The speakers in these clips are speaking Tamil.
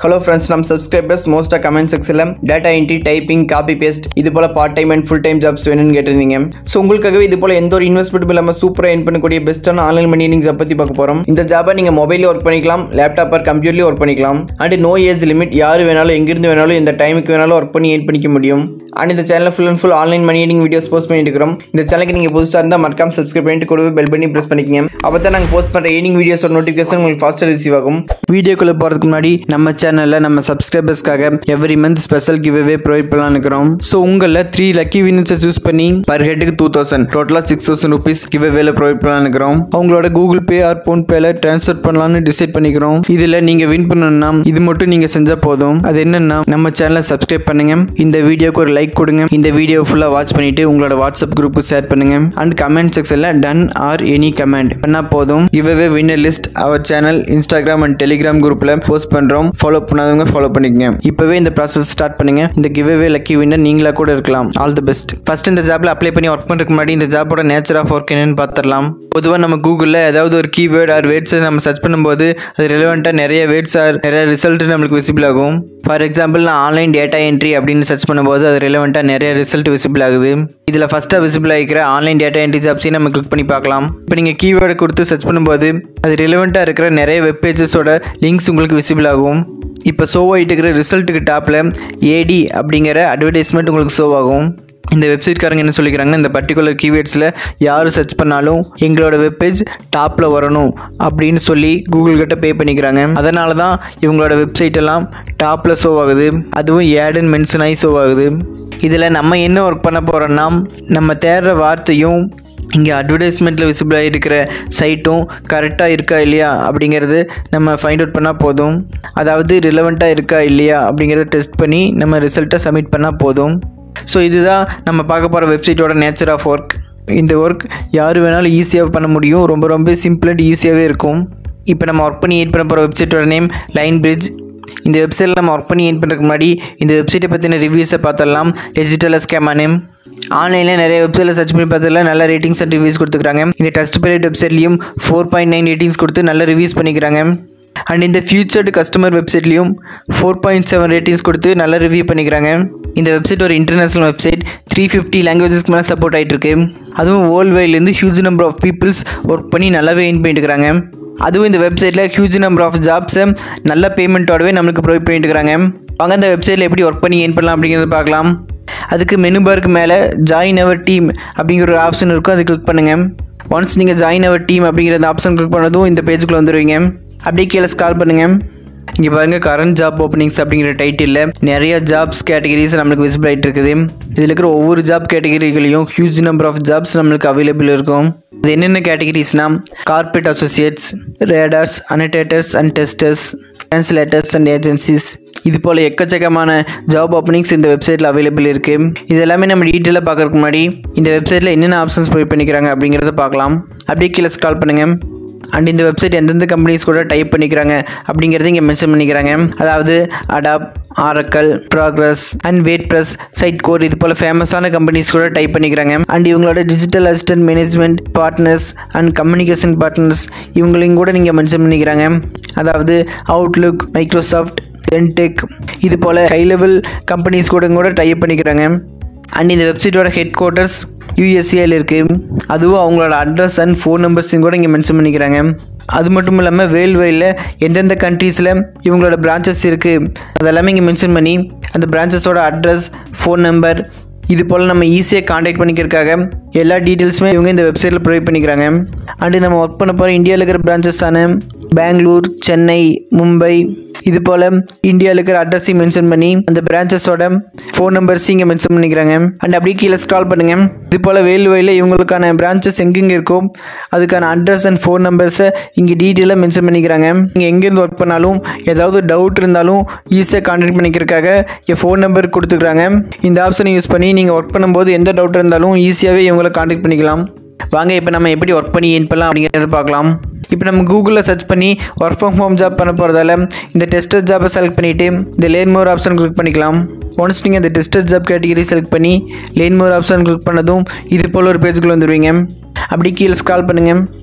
ஹலோ ஃப்ரெண்ட்ஸ் நம்ம சப்ஸ்கிரைபர்ஸ் மோஸ்ட்டாக கமெண்ட் செக்ஷனில் data entry typing copy paste இது போல் part time and full time jobs வேணும்னு கேட்டிருந்தீங்க ஸோ உங்களுக்காகவே இது போல் எந்த ஒரு இன்வெஸ்ட்மெண்ட்டும் இல்லாமல் சூப்பராக என் பண்ணக்கூடிய பெஸ்ட்டான ஆன்லைன் மணி ஜாப் பற்றி பார்க்க போகிறோம் இந்த ஜாபை நீங்கள் மொபைலில் ஒர்க் பண்ணிக்கலாம் லேப்டாப் ஆர் கம்ப்யூட்டர்லேயும் ஒர்க் பண்ணிக்கலாம் அண்ட் நோ ஏஜ் லிமிட் யார் வேணாலும் எங்கிருந்து வேணாலும் எந்த டைமுக்கு வேணாலும் ஒர்க் பண்ணி ஏன் பண்ணிக்க முடியும் அண்ட் இந்த சேனலில் full and full online money earning videos post பண்ணிட்டு இருக்கிறோம் இந்த சேனலுக்கு நீங்கள் புதுசாக இருந்தால் மறக்காம சப்ஸ்கிரைப் பண்ணிட்டு கூடவே பெல் பண்ணி ப்ரெஸ் பண்ணிக்கங்க அப்போ தான் நாங்கள் போஸ்ட் பண்ணுற ஏர்னிங் வீடியோஸோட நோட்டிஃபிகேஷன் உங்களுக்கு ஃபாஸ்ட்டாக ரிசீவ் ஆகும் வீடியோக்குள்ளே போகிறதுக்கு முன்னாடி நம்ம சேனலில் நம்ம சப்ஸ்கிரைபர்ஸ்க்காக every month special give away provide பண்ணலாம் இருக்கிறோம் ஸோ உங்களில் த்ரீ லக்கி வின்னர்ஸை சூஸ் பண்ணி பர் ஹெட்டுக்கு டூ தௌசண்ட் டோட்டலாக சிக்ஸ் தௌசண்ட் ருபீஸ் கிவ் அவேல ப்ரொவைட் பண்ணலாம் இருக்கிறோம் அவங்களோட கூகுள் பே ஆர் ஃபோன் பேல ட்ரான்ஸ்ஃபர் பண்ணலாம்னு டிசைட் பண்ணிக்கிறோம் இதில் நீங்கள் வின் பண்ணணும்னா இது மட்டும் நீங்கள் செஞ்சால் போதும் அது என்னன்னா நம்ம சேனலை சப்ஸ்கிரைப் பண்ணுங்க இந்த வீடியோக்கு ஒரு லைக் கொடுங்க இந்த வீடியோ ஃபுல்லாக வாட்ச் பண்ணிட்டு உங்களோட வாட்ஸ்அப் குரூப்பு ஷேர் பண்ணுங்க அண்ட் கமெண்ட் செக்ஷனில் டன் ஆர் எனி கமெண்ட் பண்ணால் போதும் give away winner list our channel Instagram and Telegram குரூப்பில் போஸ்ட் பண்ணுறோம் ஃபாலோ பண்ணாதவங்க ஃபாலோ பண்ணிக்கங்க இப்போவே இந்த ப்ராசஸ் ஸ்டார்ட் பண்ணுங்க இந்த கிவ் அவே லக்கி வின்னர் நீங்களா கூட இருக்கலாம் ஆல் தி பெஸ்ட் ஃபர்ஸ்ட் இந்த ஜாப்ல அப்ளை பண்ணி ஒர்க் பண்ணுறதுக்கு முன்னாடி இந்த ஜாபோட நேச்சர் ஆஃப் ஒர்க் என்னன்னு பார்த்துடலாம் பொதுவாக நம்ம கூகுளில் ஏதாவது ஒரு கீவேர்ட் ஆர் வேர்ட்ஸை நம்ம சர்ச் பண்ணும்போது அது ரெலவெண்ட்டாக நிறைய வேர்ட்ஸ் ஆர் நிறைய ரிசல்ட் நம்மளுக்கு விசிபிள் ஆகும் ஃபார் எக்ஸாம்பிள் நான் ஆன்லைன் டேட்டா என்ட்ரி அப்படின்னு சர்ச் பண்ணும்போது அது ரெலவெண்ட்டாக நிறைய ரிசல்ட் விசிபிள் ஆகுது இதில் ஃபஸ்ட்டாக விசிபிள் ஆகிக்கிற ஆன்லைன் டேட்டா என்ட்ரி ஜாப்ஸையும் நம்ம கிளிக் பண்ணி பார்க்கலாம் இப்போ நீங்கள் கீவேர்டை கொடுத்து சர்ச் பண்ணும்போது அது ரிலவெண்ட்டாக இருக்கிற நிறைய வெப் பேஜஸோட லிங்க்ஸ் உங்களுக்கு விசிபிள் ஆகும் இப்போ ஷோ ஆகிட்டு இருக்கிற ரிசல்ட்டுக்கு டாப்பில் ஏடி அப்படிங்கிற அட்வர்டைஸ்மெண்ட் உங்களுக்கு ஷோ ஆகும் இந்த வெப்சைட்காரங்க என்ன சொல்லிக்கிறாங்கன்னா இந்த பர்டிகுலர் கீவேர்ட்ஸில் யார் சர்ச் பண்ணாலும் எங்களோட வெப்பேஜ் டாப்பில் வரணும் அப்படின்னு சொல்லி கூகுள் கிட்ட பே பண்ணிக்கிறாங்க அதனால தான் இவங்களோட வெப்சைட் எல்லாம் டாப்பில் ஷோ ஆகுது அதுவும் ஏடன் மென்ஷன் ஆகி ஷோ ஆகுது இதில் நம்ம என்ன ஒர்க் பண்ண போகிறோன்னா நம்ம தேடுற வார்த்தையும் இங்கே அட்வர்டைஸ்மெண்ட்டில் விசிபிளாக இருக்கிற சைட்டும் கரெக்டாக இருக்கா இல்லையா அப்படிங்கிறது நம்ம ஃபைண்ட் அவுட் பண்ணால் போதும் அதாவது ரிலவெண்ட்டாக இருக்கா இல்லையா அப்படிங்கிறத டெஸ்ட் பண்ணி நம்ம ரிசல்ட்டை சப்மிட் பண்ணால் போதும் ஸோ இதுதான் நம்ம பார்க்க போகிற வெப்சைட்டோட நேச்சர் ஆஃப் ஒர்க் இந்த ஒர்க் யார் வேணாலும் ஈஸியாக பண்ண முடியும் ரொம்ப ரொம்ப சிம்பிள் அண்ட் ஈஸியாகவே இருக்கும் இப்போ நம்ம ஒர்க் பண்ணி எயிட் பண்ண போகிற வெப்சைட்டோட நேம் லைன் பிரிட்ஜ் இந்த வெப்சைட்டில் நம்ம ஒர்க் பண்ணி எயிட் பண்ணுறதுக்கு முன்னாடி இந்த வெப்சைட்டை பற்றின ரிவ்யூஸை பார்த்துடலாம் டிஜிட்டல் ஸ்கேமா நேம் ஆன்லைனில் நிறைய வெப்சைட்டில் சர்ச் பண்ணி பார்த்ததில் நல்ல ரேட்டிங்ஸ் அண்ட் ரிவ்யூஸ் கொடுத்துருக்காங்க இந்த டெஸ்ட் பீரியட் வெப்சைட்லையும் ஃபோர் பாயிண்ட் நைன் ரேட்டிங்ஸ் கொடுத்து நல்ல ரிவ்யூஸ் பண்ணிக்கிறாங்க அண்ட் இந்த ஃபியூச்சர்டு கஸ்டமர் வெப்சைட்லையும் ஃபோர் பாயிண்ட் செவன் ரேட்டிங்ஸ் கொடுத்து நல்ல ரிவ்யூ பண்ணிக்கிறாங்க இந்த வெப்சைட் ஒரு இன்டர்நேஷனல் வெப்சைட் த்ரீ ஃபிஃப்டி லாங்குவேஜஸ்க்கு மேலே சப்போர்ட் ஆகிட்டு இருக்கு அதுவும் வேர்ல்டு வைட்லேருந்து huge number of peoples work பண்ணி நல்லாவே எயின் பண்ணிட்டு இருக்கிறாங்க அதுவும் இந்த வெப்சைட்டில் ஹியூஜ் நம்பர் ஆஃப் ஜாப்ஸை நல்ல பேமெண்ட்டோடவே நம்மளுக்கு ப்ரொவைட் பண்ணிட்டு இருக்கிறாங்க வாங்க இந்த வெப்சைட்டில் எப்படி ஒர்க் பண்ணி ஏன் பண்ணலாம் அப்படிங்கிறத பார்க்கலாம் அதுக்கு மெனு பாருக்கு மேலே ஜாயின் அவர் டீம் அப்படிங்கிற ஒரு ஆப்ஷன் இருக்கும் அதை கிளிக் பண்ணுங்கள் ஒன்ஸ் நீங்கள் ஜாயின் அவர் டீம் அப்படிங்கிற அந்த ஆப்ஷன் கிளிக் பண்ணதும் இந்த பேஜுக்குள்ளே வந்துடுவீங்க அப்படியே கீழே ஸ்கால் பண்ணுங்கள் இங்கே பாருங்கள் கரண்ட் ஜாப் ஓப்பனிங்ஸ் அப்படிங்கிற டைட்டிலில் நிறைய ஜாப்ஸ் கேட்டகரிஸ் நம்மளுக்கு விசிபிள் ஆகிட்டு இருக்குது இதில் இருக்கிற ஒவ்வொரு ஜாப் கேட்டகரிகளையும் ஹியூஜ் நம்பர் ஆஃப் ஜாப்ஸ் நம்மளுக்கு அவைலபிள் இருக்கும் அது என்னென்ன கேட்டகரிஸ்னால் corporate associates raters annotators and testers translators and agencies இது போல் எக்கச்சக்கமான ஜாப் ஓப்பனிங்ஸ் இந்த வெப்சைட்டில் அவைலபிள் இருக்குது இது எல்லாமே நம்ம டீட்டெயிலாக பார்க்கறதுக்கு முன்னாடி இந்த வெப்சைட்டில் என்னென்ன ஆப்ஷன்ஸ் ப்ரொவைட் பண்ணிக்கிறாங்க அப்படிங்கிறத பார்க்கலாம் அப்படியே கீழே ஸ்கால் பண்ணுங்கள் அண்ட் இந்த வெப்சைட் எந்தெந்த கம்பெனிஸ் கூட டைப் பண்ணிக்கிறாங்க அப்படிங்கிறத இங்கே மென்ஷன் பண்ணிக்கிறாங்க அதாவது Adobe Oracle Progress and WordPress Sitecore இது போல் ஃபேமஸான கம்பெனிஸ் கூட டைப் பண்ணிக்கிறாங்க அண்ட் இவங்களோட digital assistant management partners and communication partners இவங்களையும் கூட நீங்கள் மென்ஷன் பண்ணிக்கிறாங்க அதாவது அவுட்லுக் மைக்ரோசாஃப்ட் டென்டெக் இது போல் ஹை லெவல் கம்பெனிஸ் கூட கூட டைப் பண்ணிக்கிறாங்க அண்ட் இந்த வெப்சைட்டோட ஹெட் குவார்ட்டர்ஸ் யூஎஸ்ஏல இருக்குது அதுவும் அவங்களோட அட்ரஸ் அண்ட் ஃபோன் நம்பர்ஸையும் கூட இங்கே மென்ஷன் பண்ணிக்கிறாங்க அது மட்டும் இல்லாமல் வேர்ல்டு வைடில் எந்தெந்த கண்ட்ரீஸில் இவங்களோட பிரான்ச்சஸ் இருக்குது அதெல்லாமே இங்கே மென்ஷன் பண்ணி அந்த பிரான்ச்சஸோட அட்ரஸ் ஃபோன் நம்பர் இது போல் நம்ம ஈஸியாக காண்டாக்ட் பண்ணிக்கிறதுக்காக எல்லா டீட்டெயில்ஸுமே இவங்க இந்த வெப்சைட்டில் ப்ரொவைட் பண்ணிக்கிறாங்க அண்டு நம்ம ஒர்க் பண்ண போகிற இந்தியாவில் இருக்கிற பிரான்ச்சஸான பெங்களூர் சென்னை மும்பை இது போல் இந்தியாவில் இருக்கிற அட்ரஸையும் மென்ஷன் பண்ணி அந்த பிரான்ச்சஸோட ஃபோன் நம்பர்ஸையும் இங்கே மென்ஷன் பண்ணிக்கிறாங்க அண்ட் அப்படியே கீழே ஸ்கால் பண்ணுங்கள் இது போல் வேலு வயலில் இவங்களுக்கான பிரான்ச்சஸ் எங்கெங்கே இருக்கோ அதுக்கான அட்ரஸ் அண்ட் ஃபோன் நம்பர்ஸை இங்கே டீட்டெயிலாக மென்ஷன் பண்ணிக்கிறாங்க நீங்கள் எங்கேருந்து ஒர்க் பண்ணாலும் ஏதாவது டவுட் இருந்தாலும் ஈஸியாக கான்டாக்ட் பண்ணிக்கிறதுக்காக என் ஃபோன் நம்பர் கொடுத்துக்கிறாங்க இந்த ஆப்ஷனை யூஸ் பண்ணி நீங்கள் ஒர்க் பண்ணும்போது எந்த டவுட் இருந்தாலும் ஈஸியாகவே இவங்களை கான்டாக்ட் பண்ணிக்கலாம் வாங்க இப்போ நம்ம எப்படி ஒர்க் பண்ணி ஏன் பண்ணலாம் அப்படிங்கிறத பார்க்கலாம் இப்போ நம்ம கூகுளில் சர்ச் பண்ணி ஒர்க் ஃப்ரம் ஹோம் ஜாப் பண்ண போகிறதால இந்த டெஸ்டர் ஜாப்பை செலக்ட் பண்ணிவிட்டு இந்த லேன் மோர் ஆப்ஷன் கிளிக் பண்ணிக்கலாம் ஒன்ஸ் நீங்கள் இந்த டெஸ்டர் ஜாப் கேட்டகரி செலக்ட் பண்ணி லேன் மோர் ஆப்ஷன் கிளிக் பண்ணதும் இது போல் ஒரு பேஜுக்குள்ள வந்துடுவீங்க அப்படி கீழே ஸ்க்ரால் பண்ணுங்கள்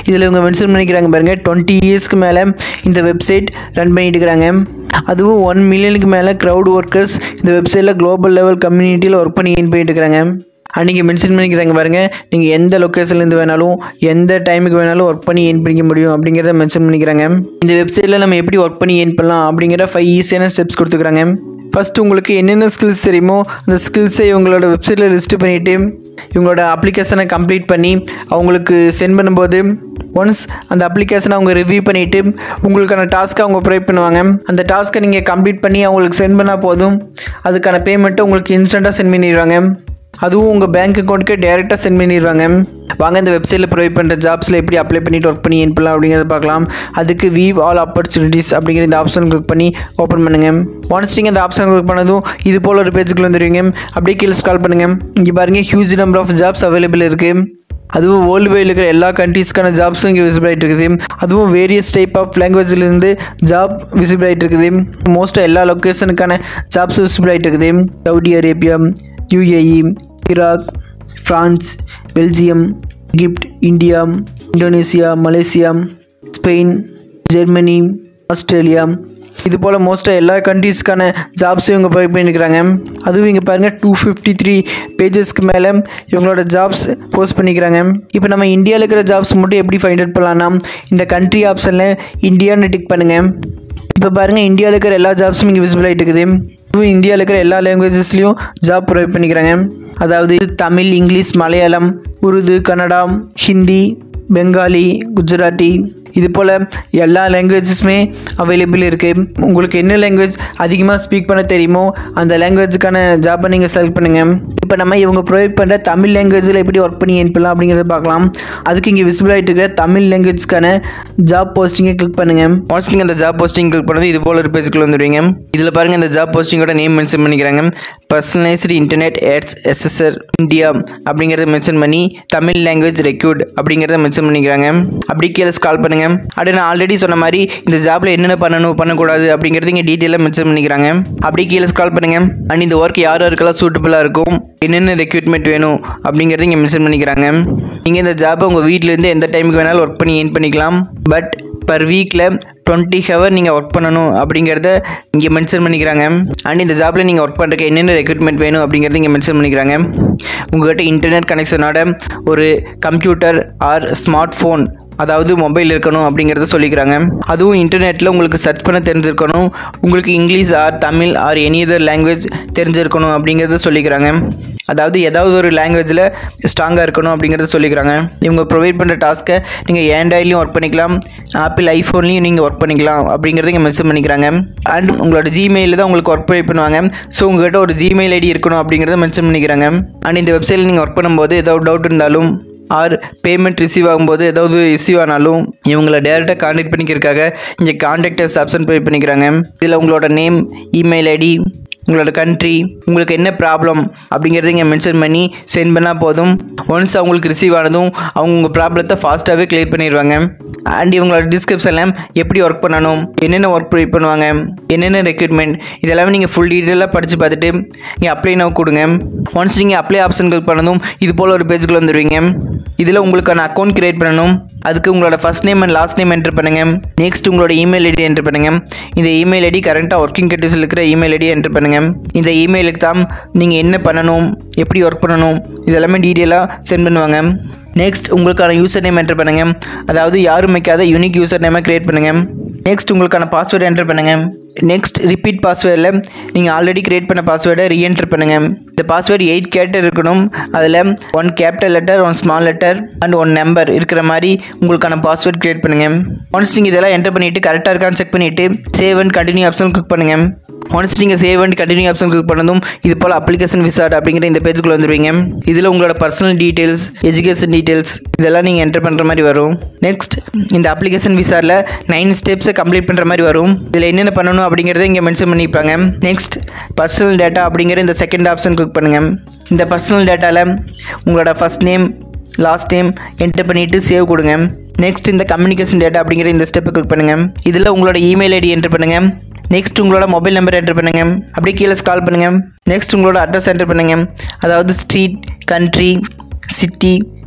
இதில் இவங்க மென்ஷன் பண்ணிக்கிறாங்க பாருங்கள் டுவெண்ட்டி இயர்ஸ்க்கு மேலே இந்த வெப்சைட் ரன் பண்ணிட்டு இருக்கிறாங்க அதுவும் ஒன் மில்லியனுக்கு மேலே க்ரௌட் ஒர்க்கர்ஸ் இந்த வெப்சைட்டில் குளோபல் லெவல் கம்யூனிட்டியில் ஒர்க் பண்ணி ஏன் பண்ணிட்டு இருக்கிறாங்க அன்றைக்கி மென்ஷன் பண்ணிக்கிறாங்க பாருங்கள் நீங்கள் எந்த லொக்கேஷன்லேருந்து வேணாலும் எந்த டைமுக்கு வேணாலும் ஒர்க் பண்ணி ஏன் பண்ணிக்க முடியும் அப்படிங்கிறத மென்ஷன் பண்ணிக்கிறாங்க இந்த வெப்சைட்டில் நம்ம எப்படி ஒர்க் பண்ணி ஏன் பண்ணலாம் அப்படிங்கிற ஃபைவ் ஈஸியான ஸ்டெப்ஸ் கொடுத்துக்கிறாங்க ஃபஸ்ட்டு உங்களுக்கு என்னென்ன ஸ்கில்ஸ் தெரியுமோ அந்த ஸ்கில்ஸை இவங்களோட வெப்சைட்டில் லிஸ்ட் பண்ணிவிட்டு இவங்களோட அப்ளிகேஷனை கம்ப்ளீட் பண்ணி அவங்களுக்கு சென்ட் பண்ணும்போது ஒன்ஸ் அந்த அப்ளிகேஷனை அவங்க ரிவ்யூ பண்ணிவிட்டு உங்களுக்கான டாஸ்க்கை அவங்க ப்ரொவைட் பண்ணுவாங்க அந்த டாஸ்க்கை நீங்கள் கம்ப்ளீட் பண்ணி அவங்களுக்கு சென்ட் பண்ணால் போதும் அதுக்கான பேமெண்ட்டை உங்களுக்கு இன்ஸ்டண்ட்டாக சென்ட் பண்ணிடுவாங்க அதுவும் உங்கள் பேங்க் அக்கௌண்ட்டுக்கு டேரெக்டாக சென்ட் பண்ணிடுவாங்க வாங்க இந்த வெப்சைட்டில் ப்ரொவைட் பண்ணுற ஜாப்ஸில் எப்படி அப்ளை பண்ணிட்டு ஒர்க் பண்ணி ஏன் பண்ணலாம் அப்படிங்கிறத பார்க்கலாம் அதுக்கு வீவ் ஆல் ஆப்பர்ச்சுனிட்டிஸ் அப்படிங்கிற இந்த ஆப்ஷன் கிளிக் பண்ணி ஓப்பன் பண்ணுங்கள் ஒன்ஸ் நீங்கள் இந்த ஆப்ஷன் கிளிக் பண்ணதும் இது போல் ஒரு பேஜுக்குள்ள வந்துடுவீங்க அப்படியே கீழே ஸ்கால் பண்ணுங்கள் இங்கே பாருங்கள் huge number of jobs available இருக்குது அதுவும் வேர்ல்டு வைடில் இருக்கிற எல்லா கண்ட்ரீஸ்க்கான ஜாப்ஸும் இங்கே விசிபிள் ஆகிட்டு இருக்குது அதுவும் வேரியஸ் டைப் ஆஃப் லாங்குவேஜ்லேருந்து ஜாப் விசிபிள் ஆகிட்டு இருக்குது மோஸ்ட்டாக எல்லா லொக்கேஷனுக்கான ஜாப்ஸ் விசிபிள் ஆகிட்டு இருக்குது Saudi Arabia UAE Iraq France Belgium Egypt India Indonesia Malaysia Spain Germany Australia இது போல் மோஸ்ட்டாக எல்லா கண்ட்ரீஸ்க்கான ஜாப்ஸும் இவங்க ப்ரொவைட் பண்ணியிருக்கிறாங்க அதுவும் இங்கே பாருங்கள் டூ ஃபிஃப்டி த்ரீ பேஜஸ்க்கு மேலே இவங்களோட ஜாப்ஸ் போஸ்ட் பண்ணிக்கிறாங்க இப்போ நம்ம இந்தியாவில் இருக்கிற ஜாப்ஸ் மட்டும் எப்படி ஃபைண்ட் அவுட் பண்ணலாம்னா இந்த கண்ட்ரி ஆப்ஷனில் இந்தியான்னு டிக் பண்ணுங்கள் இப்போ பாருங்கள் இந்தியாவில் இருக்கிற எல்லா ஜாப்ஸும் இங்கே விசிபிள் ஆகிட்டு இருக்குது இதுவும் இந்தியாவில் இருக்கிற எல்லா லாங்குவேஜஸ்லையும் ஜாப் ப்ரொவைட் பண்ணிக்கிறாங்க அதாவது தமிழ் இங்கிலீஷ் மலையாளம் உருது கன்னடா ஹிந்தி பெங்காலி குஜராத்தி இது போல் எல்லா லாங்குவேஜஸுமே அவைலபிள் இருக்குது உங்களுக்கு என்ன லாங்குவேஜ் அதிகமாக ஸ்பீக் பண்ண தெரியுமோ அந்த லாங்குவேஜுக்கான ஜாப்பை நீங்கள் செலக்ட் பண்ணுங்கள் இப்போ நம்ம இவங்க ப்ரொவைட் பண்ணுற தமிழ் லாங்குவேஜில் எப்படி ஒர்க் பண்ணி ஏன் பண்ணலாம் அப்படிங்கிறத பார்க்கலாம் அதுக்கு இங்கே விசிபிள் ஆகிட்டு இருக்கிற தமிழ் லாங்குவேஜ்க்கான ஜாப் போஸ்டிங்கை கிளிக் பண்ணுங்கள் ஒன்ஸ் நீங்கள் அந்த ஜாப் போஸ்டிங் கிளிக் பண்ணது இது போல் ஒரு பேஜுக்குள்ள வந்துடுவீங்க இதில் பாருங்கள் இந்த ஜாப் போஸ்டிங்கோட நேம் மென்ஷன் பண்ணிக்கிறாங்க personalised internet ads SSR India அப்படிங்கிறத மென்ஷன் பண்ணி தமிழ் லாங்குவேஜ் ரெக்யூட் அப்படிங்கிறத மென்ஷன் பண்ணிக்கிறாங்க அப்படி கீழே ஸ்கால் பண்ணுங்கள் அப்படியே நான் ஆல்ரெடி சொன்ன மாதிரி இந்த ஜாப்பில் என்னென்ன பண்ணணும் பண்ணக்கூடாது அப்படிங்கிறது இங்கே டீட்டெயிலாக மென்ஷன் பண்ணிக்கிறாங்க அப்படி கீழே ஸ்கால் பண்ணுங்கள் அண்ட் இந்த ஒர்க் யார் யாருக்கெல்லாம் சூட்டபுளாக இருக்கும் என்னென்ன ரெக்ரூட்மெண்ட் வேணும் அப்படிங்கிறத இங்கே மென்ஷன் பண்ணிக்கிறாங்க நீங்கள் இந்த ஜாப்பை உங்கள் வீட்டிலேருந்து எந்த டைமுக்கு வேணாலும் ஒர்க் பண்ணி ஏன் பண்ணிக்கலாம் பட் பர் வீக்கில் டுவெண்ட்டி ஹவர் நீங்கள் ஒர்க் பண்ணணும் அப்படிங்கிறத இங்கே மென்ஷன் பண்ணிக்கிறாங்க அண்ட் இந்த ஜாப்பில் நீங்கள் ஒர்க் பண்ணுறதுக்கு என்னென்ன ரெக்ரூட்மெண்ட் வேணும் அப்படிங்கிறத இங்கே மென்ஷன் பண்ணிக்கிறாங்க உங்கள்கிட்ட இன்டர்நெட் கனெக்ஷனோட ஒரு கம்ப்யூட்டர் ஆர் ஸ்மார்ட் ஃபோன் அதாவது மொபைல் இருக்கணும் அப்படிங்கிறத சொல்லிக்கிறாங்க அதுவும் இன்டர்நெட்டில் உங்களுக்கு சர்ச் பண்ண தெரிஞ்சிருக்கணும் உங்களுக்கு English or Tamil or any other language தெரிஞ்சிருக்கணும் அப்படிங்கிறத சொல்லிக்கிறாங்க அதாவது ஏதாவது ஒரு லாங்குவேஜில் ஸ்ட்ராங்காக இருக்கணும் அப்படிங்கிறத சொல்லிக்கிறாங்க இவங்க ப்ரொவைட் பண்ணுற டாஸ்க்கை நீங்கள் ஆண்ட்ராய்ட்லையும் ஒர்க் பண்ணிக்கலாம் ஆப்பிள் ஐஃபோன்லையும் நீங்கள் ஒர்க் பண்ணிக்கலாம் அப்படிங்கிறத இங்கே மென்ஷன் பண்ணிக்கிறாங்க அண்ட் உங்களோட ஜிமெயிலில் தான் உங்களுக்கு ஒர்க் ப்ரொவைட் பண்ணுவாங்க ஸோ உங்கள்கிட்ட ஒரு ஜிமெயில் ஐடி இருக்கணும் அப்படிங்கிறத மென்ஷன் பண்ணிக்கிறாங்க அண்ட் இந்த வெப்சைட்டில் நீங்கள் ஒர்க் பண்ணும்போது ஏதாவது டவுட் இருந்தாலும் ஆர் பேமெண்ட் ரிசீவ் ஆகும்போது ஏதாவது ரிசீவ் ஆனாலும் இவங்களை டேரெக்டாக காண்டாக்ட் பண்ணிக்கிறதுக்காக இங்கே காண்டாக்டர்ஸ் ஆப்ஷன் ப்ரொவைட் பண்ணிக்கிறாங்க இதில் உங்களோட நேம் இமெயில் ஐடி உங்களோட கண்ட்ரி உங்களுக்கு என்ன ப்ராப்ளம் அப்படிங்கிறத இங்கே மென்ஷன் பண்ணி சென்ட் பண்ணால் போதும் ஒன்ஸ் அவங்களுக்கு ரிசீவ் ஆனதும் அவங்க உங்கள் ப்ராப்ளத்தை ஃபாஸ்ட்டாகவே கிளியர் பண்ணிடுவாங்க அண்ட் இவங்களோட டிஸ்கிரிப்ஷனில் எப்படி ஒர்க் பண்ணணும் என்னென்ன ஒர்க் ப்ரொவைட் பண்ணுவாங்க என்னென்ன ரெக்ரூட்மெண்ட் இதெல்லாமே நீங்கள் ஃபுல் டீட்டெயிலாக படித்து பார்த்துட்டு நீங்கள் அப்ளை நோ கொடுங்க ஒன்ஸ் நீங்கள் அப்ளை ஆப்ஷன் கிளிக் பண்ணதும் இது போல் ஒரு பேஜுக்குள்ள வந்துடுவீங்க இதில் உங்களுக்கான அக்கௌண்ட் கிரியேட் பண்ணணும் அதுக்கு உங்களோட first name and last name enter பண்ணுங்கள் நெக்ஸ்ட் உங்களோட இமெயில் ஐடி என்ட்ரு பண்ணுங்கள் இந்த இமெயில் ஐடி கரண்ட்டாக ஒர்க்கிங் கட்டிஸில் இருக்கிற இமெயில் ஐடி என்ட்ரு பண்ணுங்கள் இந்த இமெயிலுக்கு தான் நீங்கள் என்ன பண்ணணும் எப்படி ஒர்க் பண்ணணும் இதெல்லாமே டீட்டெயிலாக சென்ட் பண்ணுவாங்க நெக்ஸ்ட் உங்களுக்கான யூசர் நேம் என்ட்ரு பண்ணுங்கள் அதாவது யாரும் வைக்காத யூனிக் யூசர் நேமை க்ரியேட் பண்ணுங்கள் நெக்ஸ்ட் உங்களுக்கான பாஸ்வேர்டு என்டர் பண்ணுங்கள் நெக்ஸ்ட் ரிப்பீட் பாஸ்வேர்டில் நீங்கள் ஆல்ரெடி கிரியேட் பண்ண பாஸ்வேர்டை ரீஎன்டர் பண்ணுங்கள் இந்த பாஸ்வேர்டு எயிட் கேரக்டர் இருக்கணும் அதில் one capital letter one small letter and one number இருக்கிற மாதிரி உங்களுக்கான பாஸ்வேர்ட் கிரியேட் பண்ணுங்கள் ஒன்ஸ் நீங்கள் இதெல்லாம் என்டர் பண்ணிவிட்டு கரெக்டாக இருக்கான்னு செக் பண்ணிவிட்டு save and continue option click பண்ணுங்கள் ஒன்ஸ் நீங்கள் save and continue option click பண்ணதும் இது போல் அப்ளிகேஷன் விசார்ட் அப்படிங்கிற இந்த பேஜுக்குள்ள வந்துருவீங்க இதில் உங்களோட பர்சனல் டீட்டெயில்ஸ் எஜுகேஷன் டீட்டெயில்ஸ் இதெல்லாம் நீங்கள் என்டர் பண்ணுற மாதிரி வரும் நெக்ஸ்ட் இந்த அப்ளிகேஷன் விசாரில் நைன் ஸ்டெப்ஸை கம்ப்ளீட் பண்ணுற மாதிரி வரும் இதில் என்னென்ன பண்ணணும் அப்படிங்கிறத இங்கே மென்ஷன் பண்ணியிருப்பாங்க நெக்ஸ்ட் பர்சனல் டேட்டா அப்படிங்கிற இந்த செகண்ட் ஆப்ஷன் கிளிக் பண்ணுங்கள் இந்த பர்சனல் டேட்டாவில் உங்களோட first name last name enter பண்ணிவிட்டு சேவ் கொடுங்க நெக்ஸ்ட் இந்த கம்யூனிகேஷன் டேட்டா அப்படிங்கிற இந்த ஸ்டெப்பை கிளிக் பண்ணுங்கள் இதில் உங்களோட இமெயில் ஐடி என்டர் பண்ணுங்கள் நெக்ஸ்ட் உங்களோட மொபைல் நம்பர் என்டர் பண்ணுங்க அப்படியே கீழே கால் பண்ணுங்க நெக்ஸ்ட் உங்களோட அட்ரஸ் என்டர் பண்ணுங்க அதாவது ஸ்ட்ரீட் கண்ட்ரி சிட்டி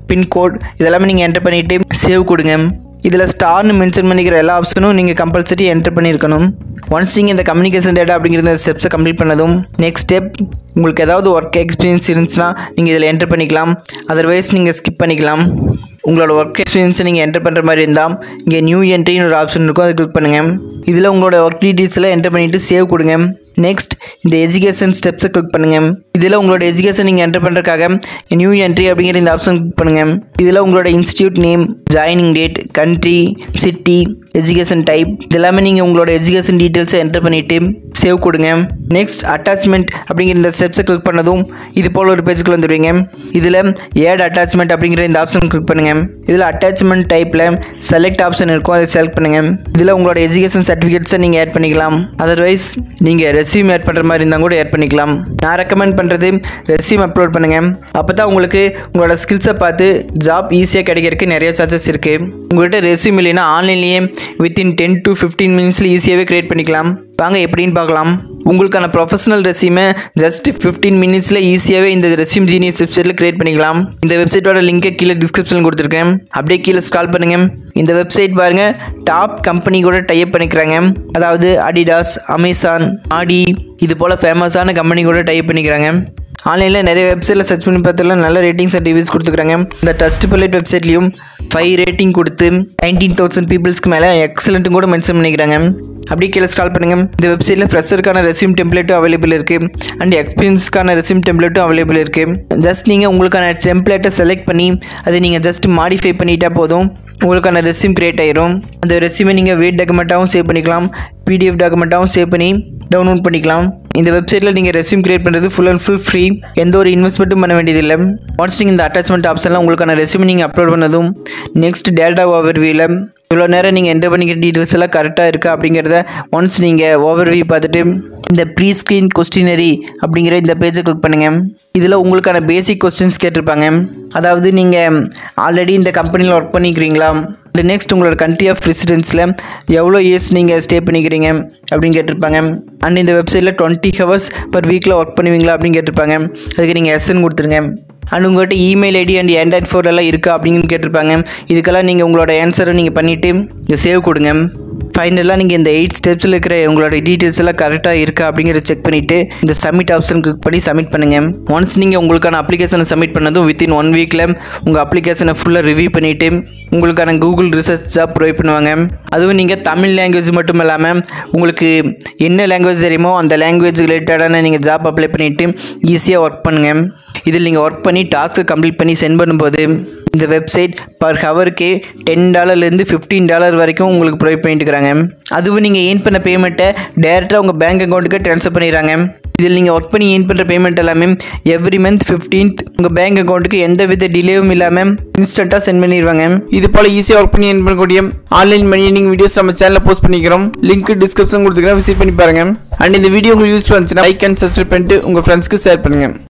பின்கோட் இதெல்லாமே நீங்கள் என்டர் பண்ணிவிட்டு சேவ் கொடுங்க இதில் ஸ்டார்னு மென்ஷன் பண்ணிக்கிற எல்லா ஆப்ஷனும் நீங்கள் கம்பல்சரி என்டர் பண்ணியிருக்கணும் ஒன்ஸ் நீங்கள் இந்த கம்யூனிகேஷன் டேட்டா அப்படிங்கிற இந்த ஸ்டெப்ஸை கம்ப்ளீட் பண்ணதும் நெக்ஸ்ட் ஸ்டெப் உங்களுக்கு ஏதாவது ஒர்க் எக்ஸ்பீரியன்ஸ் இருந்துச்சுன்னா நீங்கள் இதில் என்டர் பண்ணிக்கலாம் அதர்வைஸ் நீங்கள் ஸ்கிப் பண்ணிக்கலாம் உங்களோட ஒர்க் எக்ஸ்பீரியன்ஸை நீங்கள் என்டர் பண்ணுற மாதிரி இருந்தால் இங்கே நியூ என்ட்ரின்னு ஒரு ஆப்ஷன் இருக்கும் அதை கிளிக் பண்ணுங்கள் இதில் உங்களோட ஒர்க் டீட்டெயில்ஸில் என்டர் பண்ணிவிட்டு சேவ் கொடுங்க நெக்ஸ்ட் இந்த எஜுகேஷன் ஸ்டெப்ஸை கிளிக் பண்ணுங்கள் இதில் உங்களோட எஜுகேஷன் நீங்கள் என்டர் பண்ணுறதுக்காக நியூ என்ட்ரி அப்படிங்கிற இந்த ஆப்ஷன் கிளிக் பண்ணுங்கள் இதில் உங்களோட institute name joining date country city education type இதெல்லாமே நீங்கள் உங்களோட எஜுகேஷன் டீட்டெயில்ஸை என்டர் பண்ணிவிட்டு சேவ் கொடுங்க நெக்ஸ்ட் அட்டாச்மெண்ட் அப்படிங்கிற இந்த ஸ்டெப்ஸை கிளிக் பண்ணதும் இது போல் ஒரு பேஜுக்குள்ள வந்துடுவீங்க இதில் ஏட் அட்டாச்மெண்ட் அப்படிங்கிற இந்த ஆப்ஷன் கிளிக் பண்ணுங்கள் இதில் அட்டாச்மெண்ட் டைப்பில் செலக்ட் ஆப்ஷன் இருக்கும் அதை செலக்ட் பண்ணுங்கள் இதில் உங்களோட எஜுகேஷன் சர்டிஃபிகேட்ஸை நீங்கள் ஆட் பண்ணிக்கலாம் அதர்வைஸ் நீங்கள் ரெஸ்யூம் ஆட் பண்ணுற மாதிரி இருந்தால் கூட ஆட் பண்ணிக்கலாம் நான் ரெக்கமெண்ட் பண்ணுறது ரெஸ்யூம் அப்லோட் பண்ணுங்கள் அப்போ தான் உங்களுக்கு உங்களோட ஸ்கில்ஸை பார்த்து ஜாப் ஈஸியாக கிடைக்கிறதுக்கு நிறைய சார்ஜஸ் இருக்குது உங்கள்கிட்ட ரெஸ்யூம் இல்லைன்னா ஆன்லைன்லேயே வித்தின் டென் டு ஃபிஃப்டீன் மினிட்ஸில் ஈஸியாகவே க்ரியேட் பண்ணிக்கலாம் வாங்க எப்படின்னு பார்க்கலாம் உங்களுக்கான ப்ரொஃபஷனல் ரெஸ்யூமை ஜஸ்ட் ஃபிஃப்டீன் மினிட்ஸில் ஈஸியாகவே இந்த ரெஸ்யூம் ஜீனியஸ் வெப்சைட்டில் க்ரியேட் பண்ணிக்கலாம் இந்த வெப்சைட்டோட லிங்கை கீழே டிஸ்கிரிப்ஷனில் கொடுத்துருக்கேன் அப்படியே கீழே ஸ்கால் பண்ணுங்கள் இந்த வெப்சைட் பாருங்கள் டாப் கம்பெனி கூட டைப் பண்ணிக்கிறாங்க அதாவது அடிடாஸ் அமேசான் ஆடி இது போல் ஃபேமஸான கம்பெனி கூட டைப் பண்ணிக்கிறாங்க ஆன்லைனில் நிறைய வெப்சைட்டில் சர்ச் பண்ணி பார்த்தாலும் நல்ல ரேட்டிங்ஸ் அண்ட் ரிவ்யூஸ் கொடுத்துக்கிறாங்க இந்த டஸ்ட் பல்லட் வெப்சைட்லையும் ஃபைவ் ரேட்டிங் கொடுத்து நைன்டீன் தௌசண்ட் பீப்புள்ஸ்க்கு மேலே எக்ஸலண்ட்டும் கூட மென்ஷன் பண்ணிக்கிறாங்க அப்படியே கீழே ஸ்கால் பண்ணுங்கள் இந்த வெப்சைட்டில் ஃப்ரெஷருக்கான ரெஸ்யூம் டெம்ப்ளேட்டும் அவைலபிள் இருக்குது அண்ட் எக்ஸ்பீரியன்ஸ்க்கான ரெஸ்யூம் டெம்ப்ளேட்டும் அவைலபிள் இருக்குது ஜஸ்ட் நீங்கள் உங்களுக்கான டெம்ப்ளேட்டை செலக்ட் பண்ணி அதை நீங்கள் ஜஸ்ட் மாடிஃபை பண்ணிட்டா போதும் உங்களுக்கான ரெஸ்யூம் கிரியேட் ஆயிரும் அந்த ரெஸ்யூமை நீங்கள் வேட் டாக்குமெண்ட்டாகவும் சேவ் பண்ணிக்கலாம் பிடிஎஃப் டாக்குமெண்ட்டாகவும் சேவ் பண்ணி டவுன்லோட் பண்ணிக்கலாம் இந்த வெப்சைட்டில் நீங்கள் ரெஸ்யூம் கிரியேட் பண்ணுறது ஃபுல் அண்ட் ஃபுல் ஃப்ரீ எந்த ஒரு இன்வெஸ்ட்மெண்ட்டும் பண்ண வேண்டியதில்லை ஒன்ஸ் நீங்கள் இந்த அட்டாச்மெண்ட் ஆப்ஷன்லாம் உங்களுக்கான ரெஸ்யூம் நீங்கள் அப்லோட் பண்ணதும் நெக்ஸ்ட் டேட்டா ஓவர்வியூவில் இவ்வளோ நேரம் நீங்கள் என்டர் பண்ணிக்கிற டீட்டெயில்ஸ் எல்லாம் கரெக்டாக இருக்கா அப்படிங்கிறத ஒன்ஸ் நீங்கள் ஓவர்வியூ பார்த்துட்டு இந்த ப்ரீ ஸ்க்ரீன் கொஸ்டினரி அப்படிங்கிற இந்த பேஜை கிளிக் பண்ணுங்கள் இதில் உங்களுக்கான பேசிக் கொஸ்டின்ஸ் கேட்டிருப்பாங்க அதாவது நீங்கள் ஆல்ரெடி இந்த கம்பெனியில் ஒர்க் பண்ணிக்கிறீங்களா இல்லை நெக்ஸ்ட் உங்களோட கண்ட்ரி ஆஃப் ரெசிடென்ஸில் எவ்வளோ இயர்ஸ் நீங்கள் ஸ்டே பண்ணிக்கிறீங்க அப்படின்னு கேட்டிருப்பாங்க அண்ட் இந்த வெப்சைட்டில் டுவெண்ட்டி ஹவர்ஸ் பர் வீக்கில் ஒர்க் பண்ணுவீங்களா அப்படின்னு கேட்டிருப்பாங்க அதுக்கு நீங்கள் எஸ்ன்னு கொடுத்துருங்க அண்ட் உங்கள்கிட்ட email ID and android phone எல்லாம் இருக்கா அப்படின்னு கேட்டிருப்பாங்க இதுக்கெல்லாம் நீங்கள் உங்களோட ஆன்சரை நீங்கள் பண்ணிவிட்டு இங்கே சேவ் கொடுங்க ஃபைனலாக நீங்கள் இந்த எயிட் ஸ்டெப்ஸில் இருக்கிற உங்களோட டீட்டெயில்ஸ் எல்லாம் கரெக்டாக இருக்கா அப்படிங்கிறத செக் பண்ணிவிட்டு இந்த சப்மிட் ஆப்ஷன் கிளிக் பண்ணி சப்மிட் பண்ணுங்கள் ஒன்ஸ் நீங்கள் உங்களுக்கான அப்ளிகேஷனை சப்மிட் பண்ணதும் வித்தின் ஒன் வீக்கில் உங்கள் அப்ளிகேஷனை ஃபுல்லாக ரிவ்யூ பண்ணிவிட்டு உங்களுக்கான கூகுள் ரிசர்ச் ஜாப் ப்ரொவைட் பண்ணுவாங்க அதுவும் நீங்கள் தமிழ் லாங்குவேஜ் மட்டும் இல்லாமல் உங்களுக்கு என்ன லாங்குவேஜ் தெரியுமோ அந்த லாங்குவேஜ் ரிலேட்டடான நீங்கள் ஜாப் அப்ளை பண்ணிவிட்டு ஈஸியாக ஒர்க் பண்ணுங்கள் இதில் நீங்கள் ஒர்க் பண்ணி டாஸ்க்கை கம்ப்ளீட் பண்ணி சென்ட் பண்ணும்போது இந்த வெப்சைட் பர் ஹவருக்கு டென் டாலர்லேருந்து ஃபிஃப்டீன் டாலர் வரைக்கும் உங்களுக்கு ப்ரொவைட் பண்ணிட்டு இருக்கிறாங்க அதுவும் நீங்கள் ஏன் பண்ண பேமெண்ட்டை டேரெக்டாக உங்கள் பேங்க் அக்கௌண்ட்டுக்கு ட்ரான்ஸ்ஃபர் பண்ணிடுறாங்க இதில் நீங்கள் ஒர்க் பண்ணி ஏன் பண்ணுற பேமெண்ட் எல்லாமே எவ்ரி மந்த் ஃபிஃப்டீன்த் உங்கள் பேங்க் அக்கௌண்ட்டுக்கு எந்த வித டிலேவும் இல்லாமல் இன்ஸ்டண்ட்டாக சென்ட் பண்ணிடுவாங்க இது போல ஈஸியாக ஒர்க் பண்ணி earn பண்ணக்கூடிய ஆன்லைன் மணி earning வீடியோஸ் நம்ம சேனலில் போஸ்ட் பண்ணிக்கிறோம் லிங்க் டிஸ்கிரிப்ஷன் கொடுத்துக்கிறேன் விசிட் பண்ணி பாருங்க அண்ட் இந்த வீடியோ உங்களுக்கு யூஸ் வந்துச்சுன்னா லைக் அண்ட் சப்ஸ்கிரைப் பண்ணிட்டு உங்கள் ஃப்ரெண்ட்ஸ்க்கு ஷேர் பண்ணுங்க